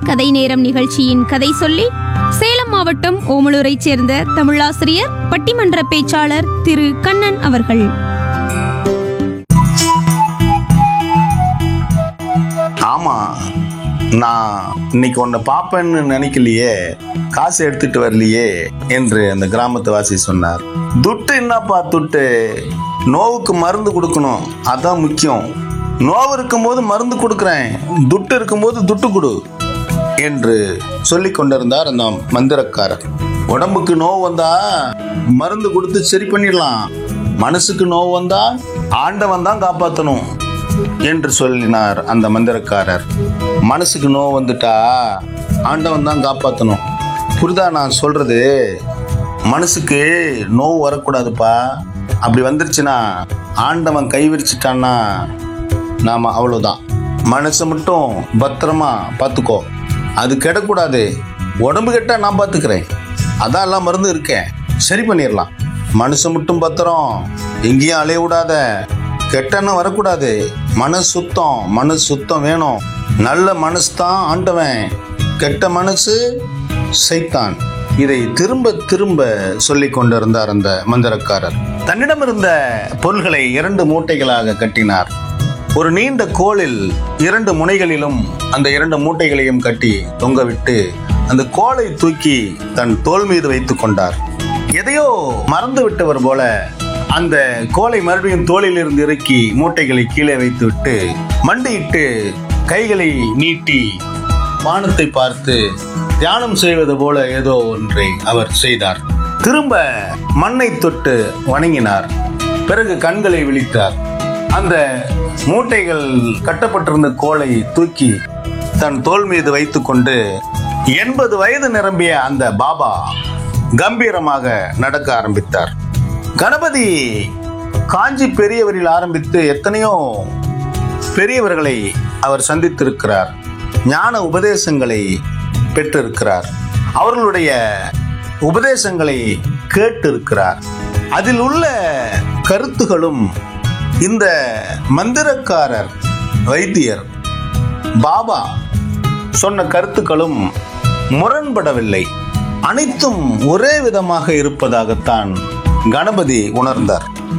கதை நேரம் நிகழ்ச்சியின் கதை சொல்லி சேலம் மாவட்டம் ஓமலூரைச் சேர்ந்த தமிழாசிரியர் பட்டிமன்ற பேச்சாளர் திரு கண்ணன் அவர்கள் ஆமா நான் இன்னைக்கு உன்னை பார்ப்பேன்னு நினைக்கலையே காசு எடுத்துட்டு வரலையே என்று அந்த கிராமத்து வாசி சொன்னார் துட்டு என்னப்பா துட்டு நோவுக்கு மருந்து கொடுக்கணும் அதான் முக்கியம் நோவு இருக்கும்போது மருந்து கொடுக்குறேன் துட்டு இருக்கும்போது துட்டு கொடு என்று சொல்லி கொண்டிருந்தார் அந்த மந்திரக்காரர் உடம்புக்கு நோவு வந்தா மருந்து கொடுத்து சரி பண்ணிடலாம் மனசுக்கு நோவு வந்தா ஆண்டவன் தான் காப்பாற்றணும் என்று சொல்லினார் அந்த மந்திரக்காரர் மனசுக்கு நோவு வந்துட்டா ஆண்டவன் தான் காப்பாற்றணும் புரிதா நான் சொல்றது மனசுக்கு நோவு வரக்கூடாதுப்பா அப்படி வந்துருச்சுன்னா ஆண்டவன் கை விரிச்சிட்டான்னா நாம அவ்வளோதான் மனசை மட்டும் பத்திரமா பார்த்துக்கோ அது கெடக்கூடாது உடம்பு கெட்டா நான் பார்த்துக்கிறேன் அதான் எல்லாம் மருந்து இருக்கேன் சரி பண்ணிடலாம் மனசு மட்டும் பத்திரம் எங்கேயும் அலைய விடாத கெட்டெண்ணம் வரக்கூடாது மனசு சுத்தம் மனசு சுத்தம் வேணும் நல்ல மனசு தான் ஆண்டவன் கெட்ட மனசு சைத்தான் இதை திரும்ப திரும்ப சொல்லிக் கொண்டிருந்தார் அந்த மந்திரக்காரர் தன்னிடம் இருந்த பொருள்களை இரண்டு மூட்டைகளாக கட்டினார் ஒரு நீண்ட கோலில் இரண்டு முனைகளிலும் அந்த இரண்டு மூட்டைகளையும் கட்டி தொங்கவிட்டு அந்த கோலை தூக்கி தன் தோல் மீது வைத்துக் கொண்டார் எதையோ மறந்து விட்டவர் போல அந்த கோலை மறுபடியும் தோளில் இருந்து இறக்கி மூட்டைகளை கீழே வைத்துவிட்டு மண்டியிட்டு கைகளை நீட்டி வானத்தை பார்த்து தியானம் செய்வது போல ஏதோ ஒன்றை அவர் செய்தார் திரும்ப மண்ணை தொட்டு வணங்கினார் பிறகு கண்களை விழித்தார் அந்த மூட்டைகள் கட்டப்பட்டிருந்த கோலை தூக்கி தன் தோள் மீது வைத்துக்கொண்டு எண்பது வயது நிரம்பிய அந்த பாபா கம்பீரமாக நடக்க ஆரம்பித்தார் கணபதி காஞ்சி பெரியவரில் ஆரம்பித்து எத்தனையோ பெரியவர்களை அவர் சந்தித்திருக்கிறார் ஞான உபதேசங்களை பெற்றிருக்கிறார் அவர்களுடைய உபதேசங்களை கேட்டிருக்கிறார் அதில் உள்ள கருத்துகளும் இந்த மந்திரக்காரர் வைத்தியர் பாபா சொன்ன கருத்துக்களும் முரண்படவில்லை அனைத்தும் ஒரே விதமாக இருப்பதாகத்தான் கணபதி உணர்ந்தார்